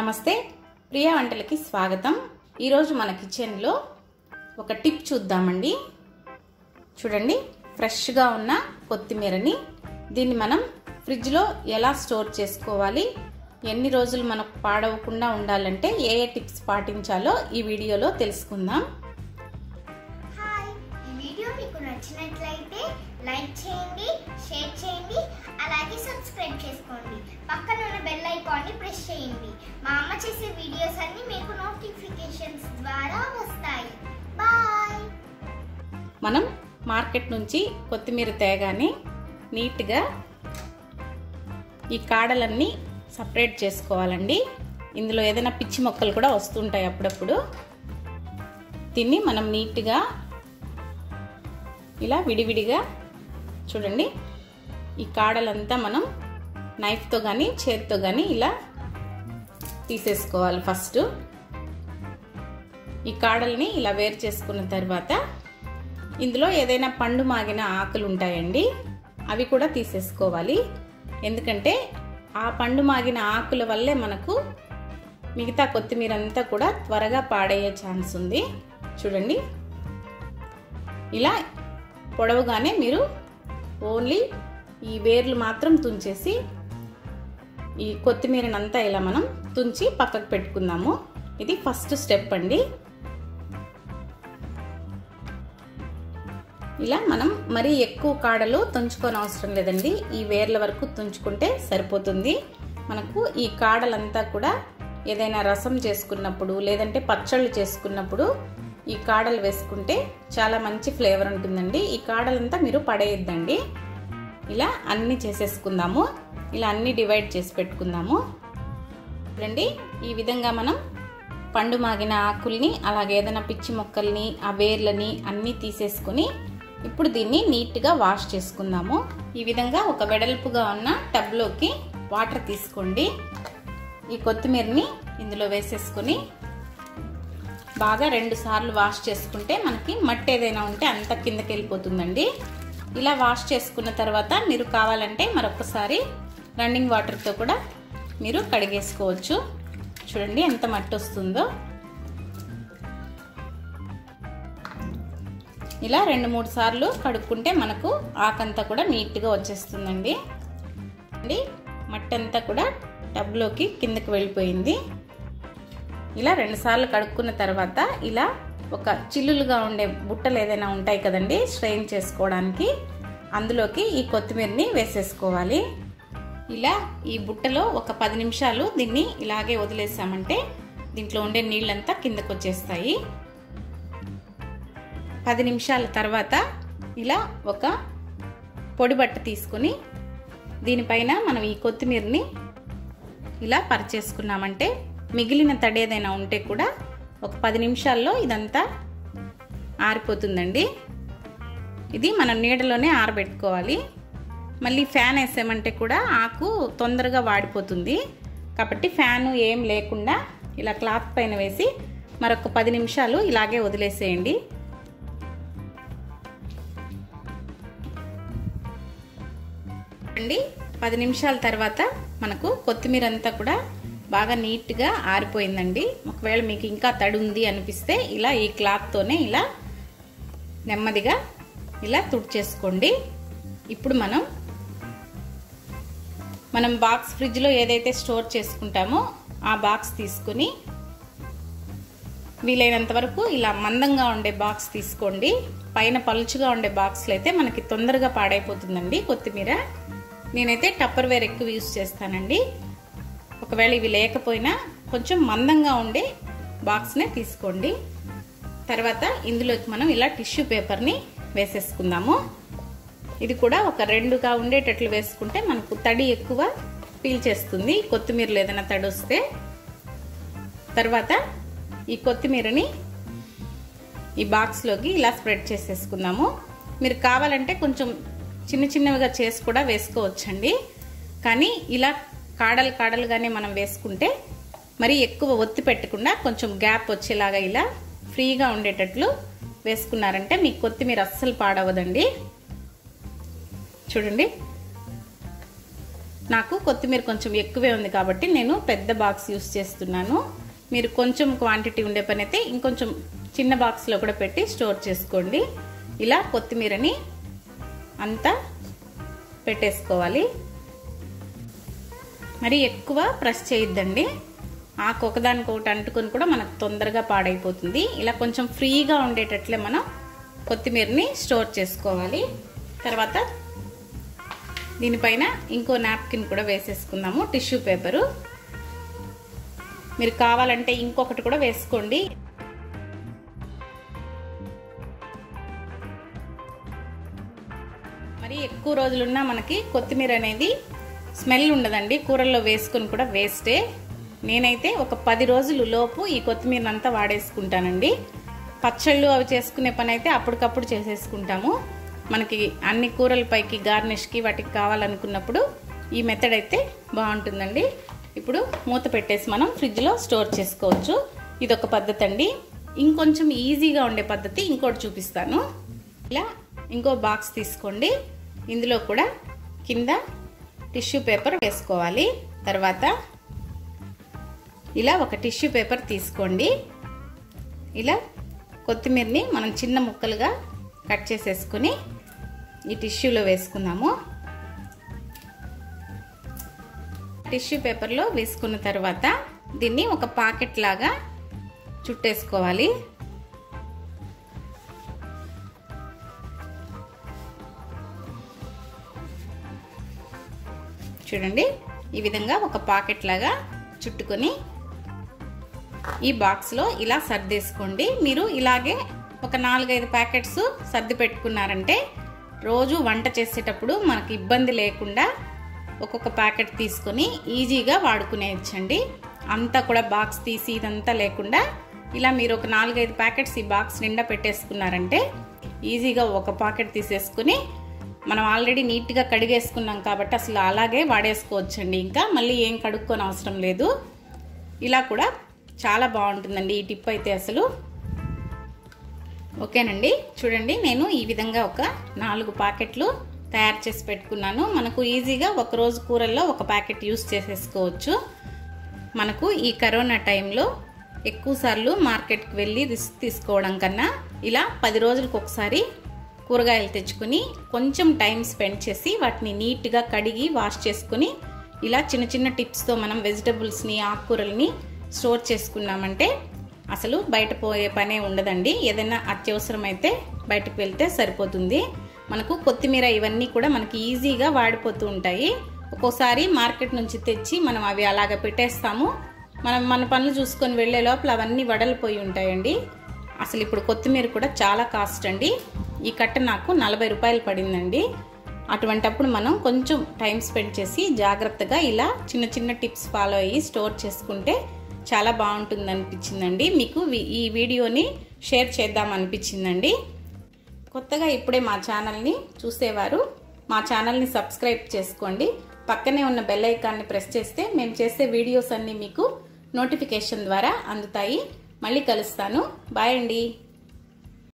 నమస్తే ప్రియా వంటలకి స్వాగతం ఈరోజు మన కిచెన్లో ఒక టిప్ చూద్దామండి చూడండి ఫ్రెష్గా ఉన్న కొత్తిమీరని దీన్ని మనం ఫ్రిడ్జ్లో ఎలా స్టోర్ చేసుకోవాలి ఎన్ని రోజులు మనకు పాడవకుండా ఉండాలంటే ఏ ఏ టిప్స్ పాటించాలో ఈ వీడియోలో తెలుసుకుందాం హాయ్ ఈ వీడియో మీకు నచ్చినట్లయితే లైక్ చేయండి షేర్ చేయండి అలాగే సబ్స్క్రైబ్ చేసుకోండి పక్కన ఉన్న బెల్ ఐకాన్ని ప్రెస్ చేయండి మా అమ్మ చేసే వీడియోస్ అన్ని మీకు నోటిఫికేషన్స్ ద్వారా వస్తాయి బాయ్ మనం మార్కెట్ నుంచి కొత్తిమీర తేగానే నీట్గా ఈ కాడలన్నీ సపరేట్ చేసుకోవాలండి ఇందులో ఏదైనా పిచ్చి మొక్కలు కూడా వస్తుంటాయి అప్పుడప్పుడు దీన్ని మనం నీట్గా ఇలా విడివిడిగా చూడండి ఈ కాడలంతా మనం నైఫ్తో కానీ చేతితో కానీ ఇలా తీసేసుకోవాలి ఫస్ట్ ఈ కాడల్ని ఇలా వేరు చేసుకున్న తర్వాత ఇందులో ఏదైనా పండు మాగిన ఆకులు ఉంటాయండి అవి కూడా తీసేసుకోవాలి ఎందుకంటే ఆ పండు మాగిన ఆకుల వల్లే మనకు మిగతా కొత్తిమీర అంతా కూడా త్వరగా పాడయ్యే ఛాన్స్ ఉంది చూడండి ఇలా పొడవుగానే మీరు ఓన్లీ ఈ వేర్లు మాత్రం తుంచేసి ఈ కొత్తిమీరనంతా ఇలా మనం తుంచి పక్కకు పెట్టుకుందాము ఇది ఫస్ట్ స్టెప్ అండి ఇలా మనం మరీ ఎక్కువ కాడలు తుంచుకొని అవసరం లేదండి ఈ వేర్ల వరకు తుంచుకుంటే సరిపోతుంది మనకు ఈ కాడలంతా కూడా ఏదైనా రసం చేసుకున్నప్పుడు లేదంటే పచ్చళ్ళు చేసుకున్నప్పుడు ఈ కాడలు వేసుకుంటే చాలా మంచి ఫ్లేవర్ ఉంటుందండి ఈ కాడలంతా మీరు పడేయద్దండి ఇలా అన్నీ చేసేసుకుందాము ఇలా అన్నీ డివైడ్ చేసి పెట్టుకుందాము చూడండి ఈ విధంగా మనం పండు మాగిన ఆకుల్ని అలాగే ఏదైనా పిచ్చి మొక్కల్ని ఆ వేర్లని అన్నీ తీసేసుకుని ఇప్పుడు దీన్ని నీట్గా వాష్ చేసుకుందాము ఈ విధంగా ఒక వెడల్పుగా ఉన్న టబ్లోకి వాటర్ తీసుకోండి ఈ కొత్తిమీరని ఇందులో వేసేసుకొని బాగా రెండు సార్లు వాష్ చేసుకుంటే మనకి మట్టి ఏదైనా ఉంటే అంత కిందకి వెళ్ళిపోతుందండి ఇలా వాష్ చేసుకున్న తర్వాత మీరు కావాలంటే మరొకసారి రన్నింగ్ వాటర్తో కూడా మీరు కడిగేసుకోవచ్చు చూడండి ఎంత మట్టి వస్తుందో ఇలా రెండు మూడు సార్లు కడుక్కుంటే మనకు ఆకంతా కూడా నీట్గా వచ్చేస్తుందండి అండి మట్టి అంతా కూడా టబ్లోకి కిందకి వెళ్ళిపోయింది ఇలా రెండు సార్లు కడుక్కున్న తర్వాత ఇలా ఒక చిల్లులుగా ఉండే బుట్టలు ఏదైనా ఉంటాయి కదండి స్ట్రెయిన్ చేసుకోవడానికి అందులోకి ఈ కొత్తిమీరని వేసేసుకోవాలి ఇలా ఈ బుట్టలో ఒక పది నిమిషాలు దీన్ని ఇలాగే వదిలేసామంటే దీంట్లో ఉండే నీళ్ళంతా కిందకు వచ్చేస్తాయి పది నిమిషాల తర్వాత ఇలా ఒక పొడి బట్ట తీసుకుని దీనిపైన మనం ఈ కొత్తిమీరని ఇలా పరిచేసుకున్నామంటే మిగిలిన తడి ఏదైనా ఉంటే కూడా ఒక పది నిమిషాల్లో ఇదంతా ఆరిపోతుందండి ఇది మనం నీడలోనే ఆరబెట్టుకోవాలి మళ్ళీ ఫ్యాన్ వేసామంటే కూడా ఆకు తొందరగా వాడిపోతుంది కాబట్టి ఫ్యాను ఏం లేకుండా ఇలా క్లాత్ పైన వేసి మరొక పది నిమిషాలు ఇలాగే వదిలేసేయండి అండి పది నిమిషాల తర్వాత మనకు కొత్తిమీర అంతా కూడా బాగా నీట్గా ఆరిపోయిందండి ఒకవేళ మీకు ఇంకా తడి ఉంది అనిపిస్తే ఇలా ఈ క్లాత్తోనే ఇలా నెమ్మదిగా ఇలా తుడిచేసుకోండి ఇప్పుడు మనం మనం బాక్స్ ఫ్రిడ్జ్లో ఏదైతే స్టోర్ చేసుకుంటామో ఆ బాక్స్ తీసుకుని వీలైనంత వరకు ఇలా మందంగా ఉండే బాక్స్ తీసుకోండి పైన పలుచుగా ఉండే బాక్స్లో అయితే మనకి తొందరగా పాడైపోతుందండి కొత్తిమీర నేనైతే టప్పర్ వేర్ ఎక్కువ యూస్ చేస్తానండి ఒకవేళ ఇవి లేకపోయినా కొంచెం మందంగా ఉండే బాక్స్నే తీసుకోండి తర్వాత ఇందులోకి మనం ఇలా టిష్యూ పేపర్ని వేసేసుకుందాము ఇది కూడా ఒక రెండుగా ఉండేటట్లు వేసుకుంటే మనకు తడి ఎక్కువ పీల్చేస్తుంది కొత్తిమీరలో ఏదైనా తడి వస్తే తర్వాత ఈ కొత్తిమీరని ఈ బాక్స్లోకి ఇలా స్ప్రెడ్ చేసేసుకుందాము మీరు కావాలంటే కొంచెం చిన్న చిన్నవిగా చేసి కూడా వేసుకోవచ్చండి కానీ ఇలా కాడలు కాడలుగానే మనం వేసుకుంటే మరి ఎక్కువ ఒత్తి పెట్టకుండా కొంచెం గ్యాప్ వచ్చేలాగా ఇలా ఫ్రీగా ఉండేటట్లు వేసుకున్నారంటే మీ కొత్తిమీర అస్సలు పాడవదండి చూడండి నాకు కొత్తిమీర కొంచెం ఎక్కువే ఉంది కాబట్టి నేను పెద్ద బాక్స్ యూస్ చేస్తున్నాను మీరు కొంచెం క్వాంటిటీ ఉండే పని అయితే ఇంకొంచెం చిన్న బాక్స్లో కూడా పెట్టి స్టోర్ చేసుకోండి ఇలా కొత్తిమీరని అంతా పెట్టేసుకోవాలి మరి ఎక్కువ ప్రెస్ చేయొద్దండి ఆకు ఒకదానికి ఒకటి అంటుకొని కూడా మనకు తొందరగా పాడైపోతుంది ఇలా కొంచెం ఫ్రీగా ఉండేటట్లే మనం కొత్తిమీరని స్టోర్ చేసుకోవాలి తర్వాత దీనిపైన ఇంకో నాప్కిన్ కూడా వేసేసుకుందాము టిష్యూ పేపరు మీరు కావాలంటే ఇంకొకటి కూడా వేసుకోండి మరి ఎక్కువ రోజులున్నా మనకి కొత్తిమీర అనేది స్మెల్ ఉండదండి కూరల్లో వేసుకొని కూడా వేస్టే నేనైతే ఒక పది రోజులు లోపు ఈ కొత్తిమీర అంతా వాడేసుకుంటానండి పచ్చళ్ళు అవి చేసుకునే పని అయితే అప్పటికప్పుడు చేసేసుకుంటాము మనకి అన్ని కూరల పైకి గార్నిష్కి వాటికి కావాలనుకున్నప్పుడు ఈ మెథడ్ అయితే బాగుంటుందండి ఇప్పుడు మూత పెట్టేసి మనం ఫ్రిడ్జ్లో స్టోర్ చేసుకోవచ్చు ఇదొక పద్ధతి అండి ఇంకొంచెం ఈజీగా ఉండే పద్ధతి ఇంకోటి చూపిస్తాను ఇలా ఇంకో బాక్స్ తీసుకోండి ఇందులో కూడా కింద టిష్యూ పేపర్ వేసుకోవాలి తర్వాత ఇలా ఒక టిష్యూ పేపర్ తీసుకోండి ఇలా కొత్తిమీరని మనం చిన్న ముక్కలుగా కట్ చేసేసుకుని ఈ టిష్యూలో వేసుకుందాము టిష్యూ పేపర్లో వేసుకున్న తర్వాత దీన్ని ఒక పాకెట్ లాగా చుట్టేసుకోవాలి చూడండి ఈ విధంగా ఒక పాకెట్ లాగా చుట్టుకొని ఈ బాక్స్లో ఇలా సర్దేసుకోండి మీరు ఇలాగే ఒక నాలుగైదు ప్యాకెట్స్ సర్ది పెట్టుకున్నారంటే రోజు వంట చేసేటప్పుడు మనకి ఇబ్బంది లేకుండా ఒక్కొక్క ప్యాకెట్ తీసుకొని ఈజీగా వాడుకునేయచ్చండి అంతా కూడా బాక్స్ తీసి ఇదంతా లేకుండా ఇలా మీరు ఒక నాలుగైదు ప్యాకెట్స్ ఈ బాక్స్ నిండా పెట్టేసుకున్నారంటే ఈజీగా ఒక ప్యాకెట్ తీసేసుకుని మనం ఆల్రెడీ నీట్గా కడిగేసుకున్నాం కాబట్టి అసలు అలాగే వాడేసుకోవచ్చండి ఇంకా మళ్ళీ ఏం కడుక్కొని అవసరం లేదు ఇలా కూడా చాలా బాగుంటుందండి ఈ టిప్ అయితే అసలు ఓకేనండి చూడండి నేను ఈ విధంగా ఒక నాలుగు ప్యాకెట్లు తయారు చేసి పెట్టుకున్నాను మనకు ఈజీగా ఒక రోజు కూరల్లో ఒక ప్యాకెట్ యూస్ చేసేసుకోవచ్చు మనకు ఈ కరోనా టైంలో ఎక్కువసార్లు మార్కెట్కి వెళ్ళి రిస్క్ తీసుకోవడం కన్నా ఇలా పది రోజులకు ఒకసారి కూరగాయలు తెచ్చుకుని కొంచెం టైం స్పెండ్ చేసి వాటిని నీట్గా కడిగి వాష్ చేసుకుని ఇలా చిన్న చిన్న టిప్స్తో మనం వెజిటబుల్స్ని ఆకుకూరల్ని స్టోర్ చేసుకున్నామంటే అసలు బయట పోయే పనే ఉండదండి ఏదైనా అత్యవసరమైతే బయటకు వెళ్తే సరిపోతుంది మనకు కొత్తిమీర ఇవన్నీ కూడా మనకి ఈజీగా వాడిపోతూ ఉంటాయి ఒక్కోసారి మార్కెట్ నుంచి తెచ్చి మనం అవి అలాగ పెట్టేస్తాము మనం మన పనులు చూసుకొని వెళ్ళే లోపల అవన్నీ వడలిపోయి ఉంటాయండి అసలు ఇప్పుడు కొత్తిమీర కూడా చాలా కాస్ట్ అండి ఈ కట్ట నాకు నలభై రూపాయలు పడిందండి అటువంటప్పుడు మనం కొంచెం టైం స్పెండ్ చేసి జాగ్రత్తగా ఇలా చిన్న చిన్న టిప్స్ ఫాలో అయ్యి స్టోర్ చేసుకుంటే చాలా బాగుంటుంది అనిపించిందండి మీకు ఈ వీడియోని షేర్ చేద్దాం అనిపించిందండి కొత్తగా ఇప్పుడే మా ఛానల్ని చూసేవారు మా ఛానల్ని సబ్స్క్రైబ్ చేసుకోండి పక్కనే ఉన్న బెల్ ఐకాన్ని ప్రెస్ చేస్తే మేము చేసే వీడియోస్ అన్నీ మీకు నోటిఫికేషన్ ద్వారా అందుతాయి మళ్ళీ కలుస్తాను బాయ్ అండి